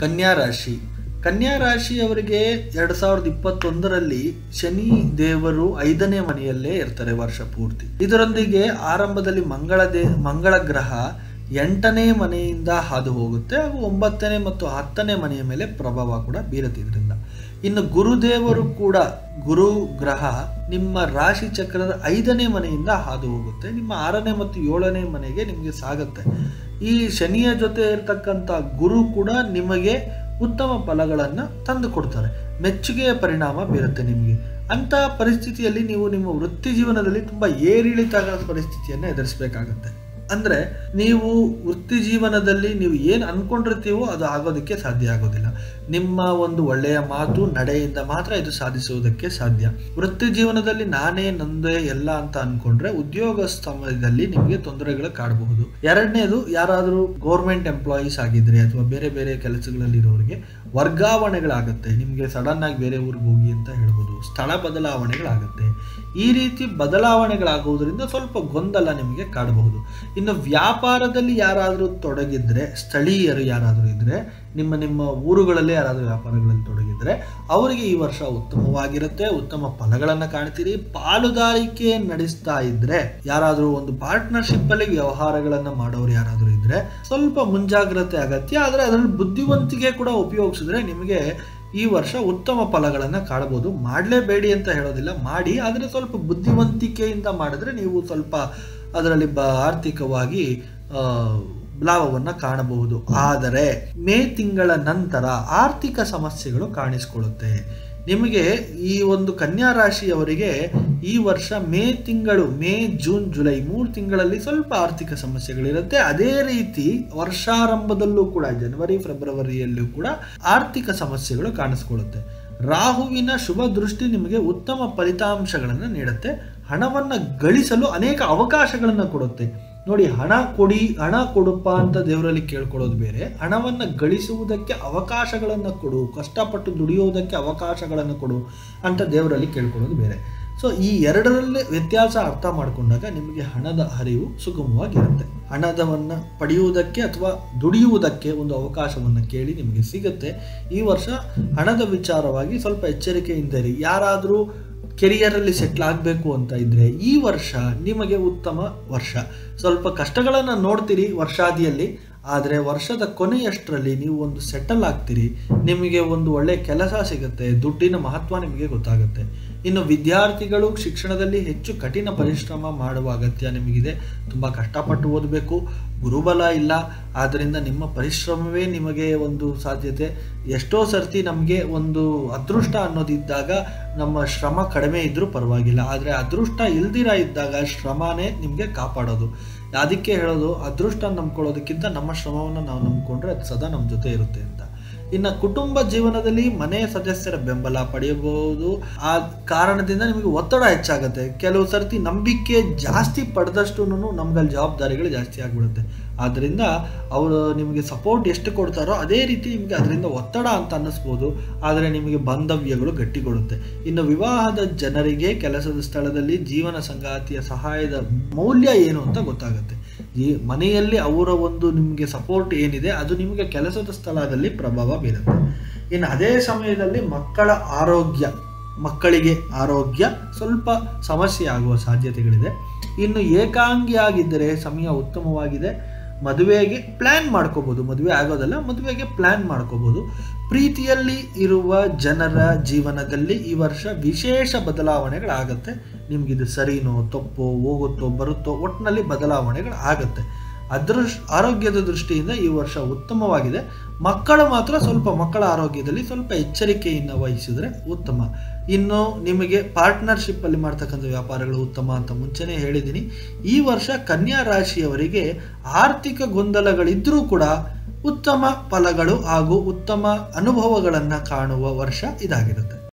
ಕನ್ಯಾ ರಾಶಿ ಕನ್ಯಾ ರಾಶಿಯವರಿಗೆ ಎರಡು ಸಾವಿರದ ಇಪ್ಪತ್ತೊಂದರಲ್ಲಿ ಶನಿ ದೇವರು ಐದನೇ ಮನೆಯಲ್ಲೇ ಇರ್ತಾರೆ ವರ್ಷ ಪೂರ್ತಿ ಇದರೊಂದಿಗೆ ಆರಂಭದಲ್ಲಿ ಮಂಗಳ ದೇ ಮಂಗಳ ಗ್ರಹ ಎಂಟನೇ ಮನೆಯಿಂದ ಹಾದು ಹೋಗುತ್ತೆ ಹಾಗೂ ಒಂಬತ್ತನೇ ಮತ್ತು ಹತ್ತನೇ ಮನೆಯ ಮೇಲೆ ಪ್ರಭಾವ ಕೂಡ ಬೀರುತ್ತಿದ್ರಿಂದ ಇನ್ನು ಗುರುದೇವರು ಕೂಡ ಗುರು ಗ್ರಹ ನಿಮ್ಮ ರಾಶಿ ಚಕ್ರದ ಐದನೇ ಮನೆಯಿಂದ ಹಾದು ಹೋಗುತ್ತೆ ನಿಮ್ಮ ಆರನೇ ಮತ್ತು ಏಳನೇ ಮನೆಗೆ ನಿಮಗೆ ಸಾಗುತ್ತೆ ಈ ಶನಿಯ ಜೊತೆ ಇರತಕ್ಕಂಥ ಗುರು ಕೂಡ ನಿಮಗೆ ಉತ್ತಮ ಫಲಗಳನ್ನು ತಂದು ಕೊಡ್ತಾರೆ ಮೆಚ್ಚುಗೆಯ ಪರಿಣಾಮ ಬೀರುತ್ತೆ ನಿಮಗೆ ಅಂಥ ಪರಿಸ್ಥಿತಿಯಲ್ಲಿ ನೀವು ನಿಮ್ಮ ವೃತ್ತಿ ಜೀವನದಲ್ಲಿ ತುಂಬ ಏರಿಳಿತದ ಪರಿಸ್ಥಿತಿಯನ್ನು ಎದುರಿಸಬೇಕಾಗತ್ತೆ ಅಂದರೆ ನೀವು ವೃತ್ತಿ ಜೀವನದಲ್ಲಿ ನೀವು ಏನು ಅನ್ಕೊಂಡಿರ್ತೀವೋ ಅದು ಆಗೋದಕ್ಕೆ ಸಾಧ್ಯ ಆಗೋದಿಲ್ಲ ನಿಮ್ಮ ಒಂದು ಒಳ್ಳೆಯ ಮಾತು ನಡೆಯಿಂದ ಮಾತ್ರ ಇದು ಸಾಧಿಸುವುದಕ್ಕೆ ಸಾಧ್ಯ ವೃತ್ತಿ ಜೀವನದಲ್ಲಿ ನಾನೇ ನಂದೇ ಎಲ್ಲ ಅಂತ ಅನ್ಕೊಂಡ್ರೆ ಉದ್ಯೋಗ ಸಮಯದಲ್ಲಿ ನಿಮಗೆ ತೊಂದರೆಗಳು ಕಾಡಬಹುದು ಎರಡನೇದು ಯಾರಾದರೂ ಗೌರ್ಮೆಂಟ್ ಎಂಪ್ಲಾಯೀಸ್ ಆಗಿದ್ರೆ ಅಥವಾ ಬೇರೆ ಬೇರೆ ಕೆಲಸಗಳಲ್ಲಿರೋರಿಗೆ ವರ್ಗಾವಣೆಗಳಾಗುತ್ತೆ ನಿಮಗೆ ಸಡನ್ ಆಗಿ ಬೇರೆ ಊರಿಗೆ ಹೋಗಿ ಅಂತ ಹೇಳ್ಬೋದು ಸ್ಥಳ ಬದಲಾವಣೆಗಳಾಗುತ್ತೆ ಈ ರೀತಿ ಬದಲಾವಣೆಗಳಾಗುವುದರಿಂದ ಸ್ವಲ್ಪ ಗೊಂದಲ ನಿಮಗೆ ಕಾಡಬಹುದು ಇನ್ನು ವ್ಯಾಪಾರದಲ್ಲಿ ಯಾರಾದರೂ ತೊಡಗಿದ್ರೆ ಸ್ಥಳೀಯರು ಯಾರಾದರೂ ಇದ್ರೆ ನಿಮ್ಮ ನಿಮ್ಮ ಊರುಗಳಲ್ಲೇ ಯಾರಾದರೂ ವ್ಯಾಪಾರಗಳಲ್ಲಿ ತೊಡಗಿದ್ರೆ ಅವರಿಗೆ ಈ ವರ್ಷ ಉತ್ತಮವಾಗಿರುತ್ತೆ ಉತ್ತಮ ಫಲಗಳನ್ನು ಕಾಣ್ತೀರಿ ಪಾಲುದಾರಿಕೆ ನಡೆಸ್ತಾ ಇದ್ರೆ ಯಾರಾದರೂ ಒಂದು ಪಾರ್ಟ್ನರ್ಶಿಪ್ ಅಲ್ಲಿ ವ್ಯವಹಾರಗಳನ್ನು ಮಾಡೋರು ಯಾರಾದರೂ ಇದ್ರೆ ಸ್ವಲ್ಪ ಮುಂಜಾಗ್ರತೆ ಅಗತ್ಯ ಆದರೆ ಅದರಲ್ಲಿ ಬುದ್ಧಿವಂತಿಕೆ ಕೂಡ ಉಪಯೋಗಿಸಿದ್ರೆ ನಿಮಗೆ ಈ ವರ್ಷ ಉತ್ತಮ ಫಲಗಳನ್ನು ಕಾಣಬಹುದು ಮಾಡಲೇಬೇಡಿ ಅಂತ ಹೇಳೋದಿಲ್ಲ ಮಾಡಿ ಆದರೆ ಸ್ವಲ್ಪ ಬುದ್ಧಿವಂತಿಕೆಯಿಂದ ಮಾಡಿದ್ರೆ ನೀವು ಸ್ವಲ್ಪ ಅದರಲ್ಲಿ ಬ ಆರ್ಥಿಕವಾಗಿ ಲಾಭವನ್ನು ಕಾಣಬಹುದು ಆದರೆ ಮೇ ತಿಂಗಳ ನಂತರ ಆರ್ಥಿಕ ಸಮಸ್ಯೆಗಳು ಕಾಣಿಸಿಕೊಳ್ಳುತ್ತೆ ನಿಮಗೆ ಈ ಒಂದು ಕನ್ಯಾ ರಾಶಿಯವರಿಗೆ ಈ ವರ್ಷ ಮೇ ತಿಂಗಳು ಮೇ ಜೂನ್ ಜುಲೈ ಮೂರು ತಿಂಗಳಲ್ಲಿ ಸ್ವಲ್ಪ ಆರ್ಥಿಕ ಸಮಸ್ಯೆಗಳಿರುತ್ತೆ ಅದೇ ರೀತಿ ವರ್ಷಾರಂಭದಲ್ಲೂ ಕೂಡ ಜನವರಿ ಫೆಬ್ರವರಿಯಲ್ಲೂ ಕೂಡ ಆರ್ಥಿಕ ಸಮಸ್ಯೆಗಳು ಕಾಣಿಸ್ಕೊಳ್ಳುತ್ತೆ ರಾಹುವಿನ ಶುಭ ದೃಷ್ಟಿ ನಿಮಗೆ ಉತ್ತಮ ಫಲಿತಾಂಶಗಳನ್ನು ನೀಡುತ್ತೆ ಹಣವನ್ನು ಗಳಿಸಲು ಅನೇಕ ಅವಕಾಶಗಳನ್ನು ಕೊಡುತ್ತೆ ನೋಡಿ ಹಣ ಕೊಡಿ ಹಣ ಕೊಡುಪ್ಪ ಅಂತ ದೇವರಲ್ಲಿ ಕೇಳ್ಕೊಳ್ಳೋದು ಬೇರೆ ಹಣವನ್ನು ಗಳಿಸುವುದಕ್ಕೆ ಅವಕಾಶಗಳನ್ನು ಕೊಡು ಕಷ್ಟಪಟ್ಟು ದುಡಿಯುವುದಕ್ಕೆ ಅವಕಾಶಗಳನ್ನು ಕೊಡು ಅಂತ ದೇವರಲ್ಲಿ ಕೇಳ್ಕೊಳ್ಳೋದು ಬೇರೆ ಸೊ ಈ ಎರಡರಲ್ಲೇ ವ್ಯತ್ಯಾಸ ಅರ್ಥ ಮಾಡಿಕೊಂಡಾಗ ನಿಮಗೆ ಹಣದ ಹರಿವು ಸುಗಮವಾಗಿರುತ್ತೆ ಹಣದವನ್ನು ಪಡೆಯುವುದಕ್ಕೆ ಅಥವಾ ದುಡಿಯುವುದಕ್ಕೆ ಒಂದು ಅವಕಾಶವನ್ನು ಕೇಳಿ ನಿಮಗೆ ಸಿಗುತ್ತೆ ಈ ವರ್ಷ ಹಣದ ವಿಚಾರವಾಗಿ ಸ್ವಲ್ಪ ಎಚ್ಚರಿಕೆಯಿಂದ ಇರಿ ಯಾರಾದರೂ ಕೆರಿಯರಲ್ಲಿ ಸೆಟ್ಲ್ ಆಗಬೇಕು ಅಂತ ಇದ್ದರೆ ಈ ವರ್ಷ ನಿಮಗೆ ಉತ್ತಮ ವರ್ಷ ಸ್ವಲ್ಪ ಕಷ್ಟಗಳನ್ನು ನೋಡ್ತೀರಿ ವರ್ಷಾದಿಯಲ್ಲಿ ಆದರೆ ವರ್ಷದ ಕೊನೆಯಷ್ಟರಲ್ಲಿ ನೀವು ಒಂದು ಸೆಟಲ್ ಆಗ್ತೀರಿ ನಿಮಗೆ ಒಂದು ಒಳ್ಳೆಯ ಕೆಲಸ ಸಿಗುತ್ತೆ ದುಡ್ಡಿನ ಮಹತ್ವ ನಿಮಗೆ ಗೊತ್ತಾಗುತ್ತೆ ಇನ್ನು ವಿದ್ಯಾರ್ಥಿಗಳು ಶಿಕ್ಷಣದಲ್ಲಿ ಹೆಚ್ಚು ಕಠಿಣ ಪರಿಶ್ರಮ ಮಾಡುವ ಅಗತ್ಯ ನಿಮಗಿದೆ ತುಂಬ ಕಷ್ಟಪಟ್ಟು ಓದಬೇಕು ಗುರುಬಲ ಇಲ್ಲ ಆದ್ದರಿಂದ ನಿಮ್ಮ ಪರಿಶ್ರಮವೇ ನಿಮಗೆ ಒಂದು ಸಾಧ್ಯತೆ ಎಷ್ಟೋ ಸರ್ತಿ ನಮಗೆ ಒಂದು ಅದೃಷ್ಟ ಅನ್ನೋದಿದ್ದಾಗ ನಮ್ಮ ಶ್ರಮ ಕಡಿಮೆ ಇದ್ದರೂ ಪರವಾಗಿಲ್ಲ ಆದರೆ ಅದೃಷ್ಟ ಇಲ್ದಿರ ಇದ್ದಾಗ ಶ್ರಮನೇ ನಿಮಗೆ ಕಾಪಾಡೋದು ಅದಕ್ಕೆ ಹೇಳೋದು ಅದೃಷ್ಟ ನಂಬ್ಕೊಳ್ಳೋದಕ್ಕಿಂತ ನಮ್ಮ ಶ್ರಮವನ್ನು ನಾವು ನಂಬ್ಕೊಂಡ್ರೆ ಅದು ಸದಾ ನಮ್ಮ ಜೊತೆ ಇರುತ್ತೆ ಅಂತ ಇನ್ನು ಕುಟುಂಬ ಜೀವನದಲ್ಲಿ ಮನೆ ಸದಸ್ಯರ ಬೆಂಬಲ ಪಡೆಯಬಹುದು ಆ ಕಾರಣದಿಂದ ನಿಮಗೆ ಒತ್ತಡ ಹೆಚ್ಚಾಗುತ್ತೆ ಕೆಲವು ಸರ್ತಿ ನಂಬಿಕೆ ಜಾಸ್ತಿ ಪಡೆದಷ್ಟು ನಮ್ಗಲ್ಲಿ ಜವಾಬ್ದಾರಿಗಳು ಜಾಸ್ತಿ ಆಗಿಬಿಡುತ್ತೆ ಆದ್ದರಿಂದ ಅವರು ನಿಮಗೆ ಸಪೋರ್ಟ್ ಎಷ್ಟು ಕೊಡ್ತಾರೋ ಅದೇ ರೀತಿ ನಿಮಗೆ ಅದರಿಂದ ಒತ್ತಡ ಅಂತ ಅನ್ನಿಸ್ಬೋದು ಆದರೆ ನಿಮಗೆ ಬಾಂಧವ್ಯಗಳು ಗಟ್ಟಿಗೊಳ್ಳುತ್ತೆ ಇನ್ನು ವಿವಾಹದ ಜನರಿಗೆ ಕೆಲಸದ ಸ್ಥಳದಲ್ಲಿ ಜೀವನ ಸಂಗಾತಿಯ ಸಹಾಯದ ಮೌಲ್ಯ ಏನು ಅಂತ ಗೊತ್ತಾಗುತ್ತೆ ಈ ಮನೆಯಲ್ಲಿ ಅವರ ಒಂದು ನಿಮಗೆ ಸಪೋರ್ಟ್ ಏನಿದೆ ಅದು ನಿಮಗೆ ಕೆಲಸದ ಸ್ಥಳದಲ್ಲಿ ಪ್ರಭಾವ ಬೀರುತ್ತೆ ಇನ್ನು ಅದೇ ಸಮಯದಲ್ಲಿ ಮಕ್ಕಳ ಆರೋಗ್ಯ ಮಕ್ಕಳಿಗೆ ಆರೋಗ್ಯ ಸ್ವಲ್ಪ ಸಮಸ್ಯೆ ಆಗುವ ಸಾಧ್ಯತೆಗಳಿದೆ ಇನ್ನು ಏಕಾಂಗಿಯಾಗಿದ್ದರೆ ಸಮಯ ಉತ್ತಮವಾಗಿದೆ ಮದುವೆಗೆ ಪ್ಲ್ಯಾನ್ ಮಾಡ್ಕೋಬೋದು ಮದುವೆ ಆಗೋದಲ್ಲ ಮದುವೆಗೆ ಪ್ಲ್ಯಾನ್ ಮಾಡ್ಕೋಬೋದು ಪ್ರೀತಿಯಲ್ಲಿ ಇರುವ ಜನರ ಜೀವನದಲ್ಲಿ ಈ ವರ್ಷ ವಿಶೇಷ ಬದಲಾವಣೆಗಳಾಗತ್ತೆ ನಿಮಗಿದು ಸರಿನೋ ತಪ್ಪೋ ಹೋಗುತ್ತೋ ಬರುತ್ತೋ ಒಟ್ಟಿನಲ್ಲಿ ಬದಲಾವಣೆಗಳು ಆಗುತ್ತೆ ಅದೃಶ್ ಆರೋಗ್ಯದ ದೃಷ್ಟಿಯಿಂದ ಈ ವರ್ಷ ಉತ್ತಮವಾಗಿದೆ ಮಕ್ಕಳು ಮಾತ್ರ ಸ್ವಲ್ಪ ಮಕ್ಕಳ ಆರೋಗ್ಯದಲ್ಲಿ ಸ್ವಲ್ಪ ಎಚ್ಚರಿಕೆಯನ್ನು ವಹಿಸಿದರೆ ಉತ್ತಮ ಇನ್ನು ನಿಮಗೆ ಪಾರ್ಟ್ನರ್ಶಿಪ್ಪಲ್ಲಿ ಮಾಡ್ತಕ್ಕಂಥ ವ್ಯಾಪಾರಗಳು ಉತ್ತಮ ಅಂತ ಮುಂಚೆನೇ ಹೇಳಿದ್ದೀನಿ ಈ ವರ್ಷ ಕನ್ಯಾ ರಾಶಿಯವರಿಗೆ ಆರ್ಥಿಕ ಗೊಂದಲಗಳಿದ್ದರೂ ಕೂಡ ಉತ್ತಮ ಫಲಗಳು ಹಾಗೂ ಉತ್ತಮ ಅನುಭವಗಳನ್ನು ಕಾಣುವ ವರ್ಷ ಇದಾಗಿರುತ್ತೆ